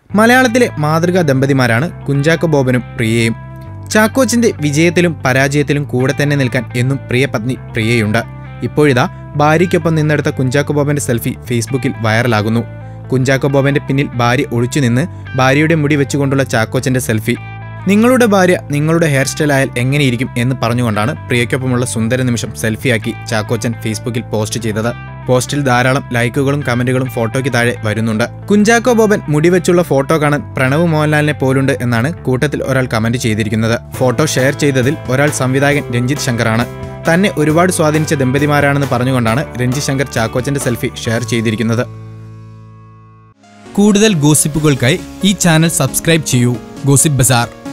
മലയാളത്തിലെ മാതൃകാ ദമ്പതിമാരാണ് കുഞ്ചാക്കോ ബോബനും പ്രിയയും ചാക്കോച്ചിന്റെ വിജയത്തിലും പരാജയത്തിലും കൂടെ തന്നെ നിൽക്കാൻ എന്നും പ്രിയ പത്നി പ്രിയയുണ്ട് ഇപ്പോഴിതാ ഭാര്യയ്ക്കൊപ്പം നിന്നെടുത്ത കുഞ്ചാക്കോ ബോബന്റെ സെൽഫി ഫേസ്ബുക്കിൽ വൈറലാകുന്നു കുഞ്ചാക്കോ ബോബന്റെ പിന്നിൽ ഭാര്യ ഒളിച്ചുനിന്ന് ഭാര്യയുടെ മുടി വെച്ചുകൊണ്ടുള്ള ചാക്കോച്ചന്റെ സെൽഫി നിങ്ങളുടെ ഭാര്യ നിങ്ങളുടെ ഹെയർ സ്റ്റൈൽ ആയാൽ എങ്ങനെയിരിക്കും എന്ന് പറഞ്ഞുകൊണ്ടാണ് പ്രിയയ്ക്കൊപ്പമുള്ള സുന്ദര നിമിഷം സെൽഫിയാക്കി ചാക്കോച്ചൻ ഫേസ്ബുക്കിൽ പോസ്റ്റ് ചെയ്തത് പോസ്റ്റിൽ ധാരാളം ലൈക്കുകളും കമന്റുകളും ഫോട്ടോയ്ക്ക് താഴെ വരുന്നുണ്ട് കുഞ്ചാക്കോ ബോബൻ മുടിവെച്ചുള്ള ഫോട്ടോ കാണാൻ പ്രണവ് മോഹൻലാലിനെ പോലുണ്ട് എന്നാണ് കൂട്ടത്തിൽ ഒരാൾ കമന്റ് ചെയ്തിരിക്കുന്നത് ഫോട്ടോ ഷെയർ ചെയ്തതിൽ ഒരാൾ സംവിധായകൻ രഞ്ജിത്ത് ശങ്കറാണ് തന്നെ ഒരുപാട് സ്വാധീനിച്ച ദമ്പതിമാരാണെന്ന് പറഞ്ഞുകൊണ്ടാണ് രഞ്ജിത്ത് ശങ്കർ ചാക്കോച്ചന്റെ സെൽഫി ഷെയർ ചെയ്തിരിക്കുന്നത് കൂടുതൽ ഗോസിപ്പുകൾക്കായി ഈ ചാനൽ സബ്സ്ക്രൈബ് ചെയ്യൂ ഗോസിപ്പ് ബസാർ